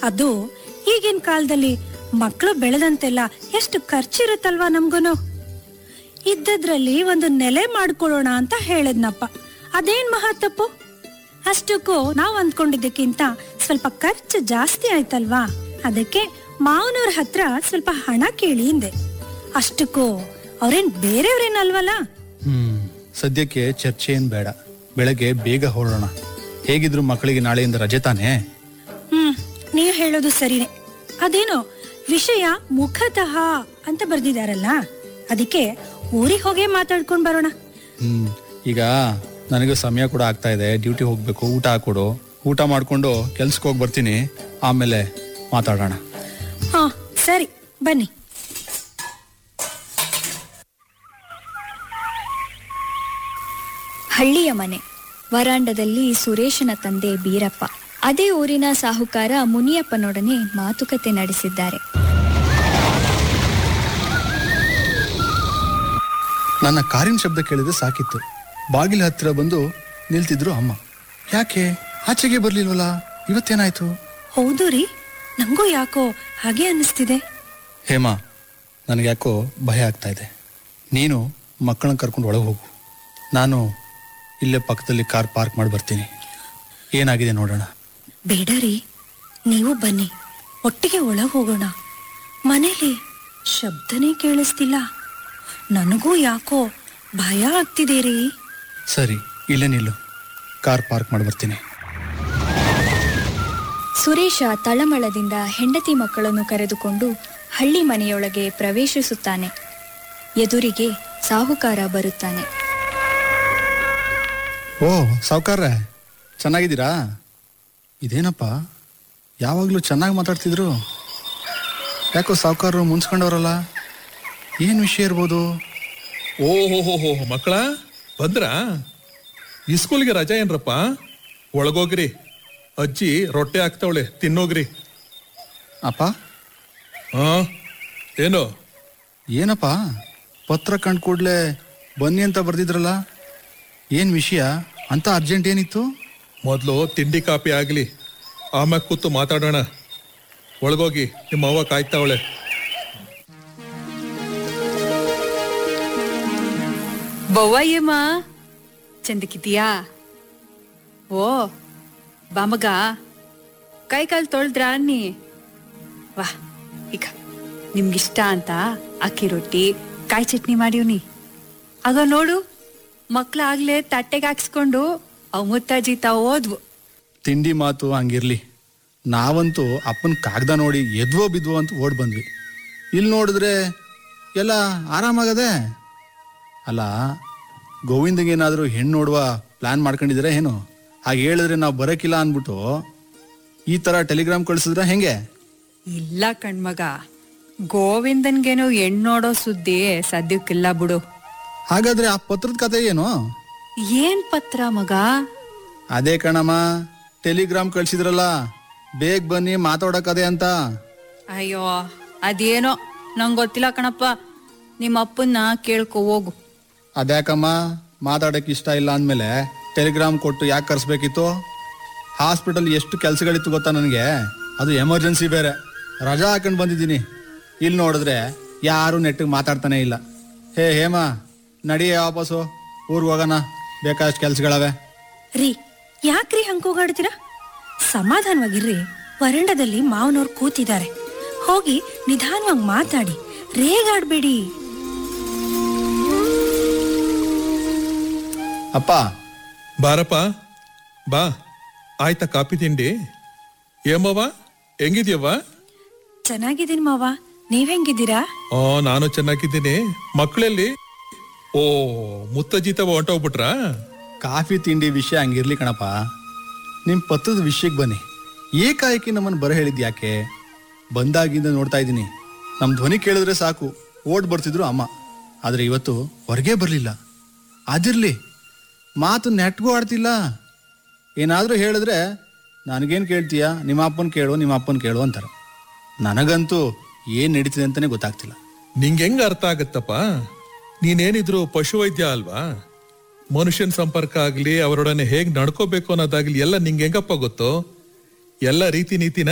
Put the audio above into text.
ಅದು ಈಗಿನ ಕಾಲದಲ್ಲಿ ಮಕ್ಕಳು ಬೆಳೆದಂತೆಲ್ಲ ಎಷ್ಟು ಖರ್ಚಿರುತ್ತಲ್ವಾ ನಮ್ಗೂನು ಇದ್ದದ್ರಲ್ಲಿ ಒಂದು ನೆಲೆ ಮಾಡ್ಕೊಳ್ಳೋಣ ಅಂತ ಹೇಳದ್ನಪ್ಪ ಅದೇನ್ ಮಹಾ ತಪ್ಪು ಅಷ್ಟಕ್ಕೂ ನಾವ್ ಅಂದ್ಕೊಂಡಿದ್ದಕ್ಕಿಂತ ಸ್ವಲ್ಪ ಖರ್ಚು ಜಾಸ್ತಿ ಆಯ್ತಲ್ವಾ ಅದಕ್ಕೆ ಮಾವನವ್ರ ಹತ್ರ ಸ್ವಲ್ಪ ಹಣ ಕೇಳಿ ಹಿಂದೆ ಅಷ್ಟಕ್ಕೂ ಅವ್ರೇನ್ ಬೇರೆಯವ್ರೇನಲ್ವಲ್ಲ ಹ್ಮ್ ಸದ್ಯಕ್ಕೆ ಚರ್ಚೆ ಏನ್ ಬೇಡ ಬೆಳಗ್ಗೆ ಬೇಗ ಹೊರಡೋಣ ಹೇಗಿದ್ರು ಮಕ್ಕಳಿಗೆ ನಾಳೆಯಿಂದ ರಜೆ ತಾನೇ ಹ್ಮ್ ನೀವ್ ಹೇಳೋದು ಸರಿನೇ ಅದೇನೋ ವಿಷಯ ಮುಖತಃ ಅಂತ ಬರ್ದಿದಾರಲ್ಲ ಅದಕ್ಕೆ ಊರಿಗೆ ಹೋಗೇ ಮಾತಾಡ್ಕೊಂಡ್ ಬರೋಣ ಹ್ಮ್ ಈಗ ನನಗೆ ಸಮಯ ಕೂಡ ಆಗ್ತಾ ಇದೆ ಡ್ಯೂಟಿ ಹೋಗ್ಬೇಕು ಊಟ ಹಾಕೊಡು ಊಟ ಮಾಡ್ಕೊಂಡು ಕೆಲ್ಸಕ್ಕೆ ಹೋಗಿ ಬರ್ತೀನಿ ಆಮೇಲೆ ಮಾತಾಡೋಣ ಹಾ ಸರಿ ಬನ್ನಿ ಹಳ್ಳಿಯ ಮನೆ ವರಾಂಡದಲ್ಲಿ ಸುರೇಶನ ತಂದೆ ಬೀರಪ್ಪ ಅದೇ ಊರಿನ ಸಾಹುಕಾರ ಮುನಿಯಪ್ಪನೊಡನೆ ಮಾತುಕತೆ ನಡೆಸಿದ್ದಾರೆ ನನ್ನ ಕಾರಿನ ಶಬ್ದ ಕೇಳಿದ್ರೆ ಸಾಕಿತ್ತು ಬಾಗಿಲ ಹತ್ತಿರ ಬಂದು ನಿಲ್ತಿದ್ರು ಅಮ್ಮ ಯಾಕೆ ಆಚೆಗೆ ಬರ್ಲಿಲ್ವಲ್ಲ ಇವತ್ತೇನಾಯ್ತು ಹೌದು ರೀ ನಂಗೂ ಯಾಕೋ ಹಾಗೆ ಅನ್ನಿಸ್ತಿದೆ ಹೇಮಾ ನನಗೆ ಯಾಕೋ ಭಯ ಆಗ್ತಾ ಇದೆ ನೀನು ಮಕ್ಕಳನ್ನ ಕರ್ಕೊಂಡು ಒಳಗೆ ಹೋಗು ನಾನು ಇಲ್ಲೇ ಪಕ್ಕದಲ್ಲಿ ಕಾರ್ ಪಾರ್ಕ್ ಮಾಡಿ ಬರ್ತೀನಿ ಏನಾಗಿದೆ ನೋಡೋಣ ಬೇಡ ರೀ ನೀವು ಬನ್ನಿ ಒಟ್ಟಿಗೆ ಒಳಗ್ ಹೋಗೋಣ ಮನೇಲಿ ಶಬ್ದನೇ ಕೇಳಿಸ್ತಿಲ್ಲ ನನಗೂ ಯಾಕೋ ಭಯ ಆಗ್ತಿದೆ ರೀ ಸರಿ ಇಲ್ಲೇ ನಿಲ್ಲು ಕಾರ್ ಪಾರ್ಕ್ ಮಾಡಿ ಬರ್ತೀನಿ ಸುರೇಶ ತಳಮಳದಿಂದ ಹೆಂಡತಿ ಮಕ್ಕಳನ್ನು ಕರೆದುಕೊಂಡು ಹಳ್ಳಿ ಮನೆಯೊಳಗೆ ಪ್ರವೇಶಿಸುತ್ತಾನೆ ಎದುರಿಗೆ ಸಾಹುಕಾರ ಬರುತ್ತಾನೆ ಓ ಸಾವುಕಾರ್ರೆ ಚೆನ್ನಾಗಿದ್ದೀರಾ ಇದೇನಪ್ಪ ಯಾವಾಗಲೂ ಚೆನ್ನಾಗಿ ಮಾತಾಡ್ತಿದ್ರು ಯಾಕೋ ಸಾವುಕಾರರು ಮುನ್ಸ್ಕೊಂಡವ್ರಲ್ಲ ಏನು ವಿಷಯ ಇರ್ಬೋದು ಓಹೋ ಮಕ್ಕಳ ಬಂದ್ರಾ ಈ ಸ್ಕೂಲ್ಗೆ ರಜಾ ಏನ್ರಪ್ಪ ಒಳಗೋಗ್ರಿ ಅಜ್ಜಿ ರೊಟ್ಟೆ ಹಾಕ್ತಾವಳೆ ತಿನ್ನೋಗ್ರಿ ಅಪ್ಪ ಹಾ ಏನು ಏನಪ್ಪ ಪತ್ರ ಕಂಡು ಕೂಡಲೇ ಬನ್ನಿ ಅಂತ ಬರ್ದಿದ್ರಲ್ಲ ಏನು ವಿಷಯ ಅಂತ ಅರ್ಜೆಂಟ್ ಏನಿತ್ತು ಮೊದಲು ತಿಂಡಿ ಕಾಪಿ ಆಗ್ಲಿ ಆಮ್ಯಾಗ ಕೂತು ಮಾತಾಡೋಣ ಒಳಗೋಗಿ ನಿಮ್ಮ ಅವ್ವ ಕಾಯ್ತಾವಳೆ ಬವ್ವಯ್ಯಮ್ಮ ಚಂದಕ್ಕಿದೀಯಾ ಓ ಬಾಮಗ ಕೈ ಕಾಲು ತೊಳ್ದ್ರಾ ಅನ್ನಿ ವಾ ಈಗ ನಿಮ್ಗಿಷ್ಟ ಅಂತ ಅಕ್ಕಿ ರೊಟ್ಟಿ ಕಾಯಿ ಚಟ್ನಿ ಮಾಡೀವ್ನಿ ಆಗ ನೋಡು ಮಕ್ಳಾಗ್ಲೇ ತಟ್ಟೆಗೆ ಹಾಕ್ಸ್ಕೊಂಡು ಅವ್ ಮುತ್ತಾಜಿ ತಾವ್ ಓದ್ವು ತಿಂಡಿ ಮಾತು ಹಂಗಿರ್ಲಿ ನಾವಂತೂ ಅಪ್ಪನ ಕಾಗ್ದ ನೋಡಿ ಎದ್ವೋ ಬಿದ್ವೋ ಅಂತ ಓಡ್ ಬಂದ್ವಿ ಇಲ್ಲಿ ನೋಡಿದ್ರೆ ಎಲ್ಲ ಆರಾಮಾಗದೆ ಅಲ್ಲ ಗೋವಿಂದಗೇನಾದರೂ ಹೆಣ್ಣು ನೋಡುವ ಪ್ಲಾನ್ ಮಾಡ್ಕೊಂಡಿದ್ರೆ ಏನು ಹಾಗೆ ಹೇಳಿದ್ರೆ ನಾವು ಬರೋಕ್ಕಿಲ್ಲ ಅಂದ್ಬಿಟ್ಟು ಈ ಥರ ಟೆಲಿಗ್ರಾಮ್ ಕಳಿಸಿದ್ರೆ ಹೆಂಗೆ ಇಲ್ಲ ಕಣ್ಮಗ ಗೋವಿಂದನ್ಗೇನು ಹೆಣ್ಣ್ ನೋಡೋ ಸುದ್ದಿ ಸದ್ಯಕ್ಕಿಲ್ಲ ಬಿಡು ಹಾಗಾದ್ರೆ ಆ ಪತ್ರದ ಕತೆ ಏನು ಏನ್ ಪತ್ರ ಮಗ ಅದೇ ಕಣಮ್ಮ ಟೆಲಿಗ್ರಾಮ್ ಕಳ್ಸಿದ್ರಲ್ಲ ಬೇಗ ಬನ್ನಿ ಮಾತಾಡೋಕದೆ ಅಂತ ಅಯ್ಯೋ ಅದೇನೋ ನಂಗ್ ಗೊತ್ತಿಲ್ಲ ಕಣಪ್ಪ ನಿಮ್ಮ ಅಪ್ಪನ್ನ ಕೇಳ್ಕೊ ಹೋಗು ಅದ್ಯಾಕಮ್ಮ ಮಾತಾಡಕ್ಕೆ ಇಷ್ಟ ಇಲ್ಲ ಅಂದಮೇಲೆ ಟೆಲಿಗ್ರಾಮ್ ಕೊಟ್ಟು ಯಾಕೆ ಕರ್ಸ್ಬೇಕಿತ್ತು ಹಾಸ್ಪಿಟಲ್ ಎಷ್ಟು ಕೆಲಸಗಳಿತ್ತು ಗೊತ್ತಾ ನನಗೆ ಅದು ಎಮರ್ಜೆನ್ಸಿ ಬೇರೆ ರಜಾ ಹಾಕೊಂಡು ಬಂದಿದ್ದೀನಿ ಇಲ್ಲಿ ನೋಡಿದ್ರೆ ಯಾರು ನೆಟ್ಟಿಗೆ ಮಾತಾಡ್ತಾನೆ ಇಲ್ಲ ಹೇ ಹೇಮಾ ನಡಿಯೇ ವಾಪಸ್ಸು ಊರಿಗೆ ಹೋಗೋಣ ಬೇಕಾದಷ್ಟು ಕೆಲಸಗಳವೆ ರೀ ಯಾಕ್ರಿ ಹಂಕೋಗಾಡ್ತೀರಾ ಸಮಾಧಾನವಾಗಿರ್ರಿ ವರಂಡದಲ್ಲಿ ಮಾವನವ್ರು ಕೂತಿದ್ದಾರೆ ಹೋಗಿ ನಿಧಾನವಾಗಿ ಮಾತಾಡಿ ರೇಗಾಡ್ಬೇಡಿ ಅಪ್ಪ ಬಾರಪ್ಪ ಬಾ ಆಯ್ತಾ ಕಾಪಿ ತಿಂಡಿ ಏಮವ್ವ ಹೆಂಗಿದ್ಯವ್ವ ಚೆನ್ನಾಗಿದ್ದೀನಿ ಮಾವ ನೀವ್ ಹೆಂಗಿದ್ದೀರಾ ಓ ನಾನು ಚೆನ್ನಾಗಿದ್ದೀನಿ ಮಕ್ಕಳಲ್ಲಿ ಓ ಮುತ್ತಜ್ಜಿ ತವ ಹೊಂಟೋಗ್ಬಿಟ್ರಾ ಕಾಫಿ ತಿಂಡಿ ವಿಷಯ ಹಂಗಿರ್ಲಿ ಕಣಪ್ಪ ನಿಮ್ಮ ಪತ್ರದ ವಿಷಯಕ್ಕೆ ಬನ್ನಿ ಏಕಾಏಕಿ ನಮ್ಮನ್ನು ಬರ ಹೇಳಿದ್ ಯಾಕೆ ಬಂದಾಗಿಂದ ನೋಡ್ತಾ ಇದ್ದೀನಿ ನಮ್ಮ ಧ್ವನಿ ಕೇಳಿದ್ರೆ ಸಾಕು ಓಡ್ ಬರ್ತಿದ್ರು ಅಮ್ಮ ಆದರೆ ಇವತ್ತು ಹೊರಗೆ ಬರಲಿಲ್ಲ ಅದಿರ್ಲಿ ಮಾತು ನೆಟ್ಗೂ ಆಡ್ತಿಲ್ಲ ಏನಾದರೂ ಹೇಳಿದ್ರೆ ನನಗೇನು ಕೇಳ್ತೀಯ ನಿಮ್ಮ ಅಪ್ಪನ ಕೇಳು ನಿಮ್ಮ ಅಪ್ಪನ ಕೇಳು ಅಂತಾರೆ ನನಗಂತೂ ಏನು ನಡೀತಿದೆ ಅಂತಲೇ ಗೊತ್ತಾಗ್ತಿಲ್ಲ ನಿಂಗೆ ಹೆಂಗ ಅರ್ಥ ಆಗತ್ತಪ್ಪ ನೀನೇನಿದ್ರು ಪಶುವೈದ್ಯ ಅಲ್ವಾ ಮನುಷ್ಯನ ಸಂಪರ್ಕ ಆಗ್ಲಿ ಅವರೊಡನೆ ಹೇಗ್ ನಡ್ಕೋಬೇಕು ಅನ್ನೋದಾಗ್ಲಿ ಎಲ್ಲ ನಿಂಗೆ ಹೆಂಗಪ್ಪ ಗೊತ್ತು ಎಲ್ಲ ರೀತಿ ನೀತಿನ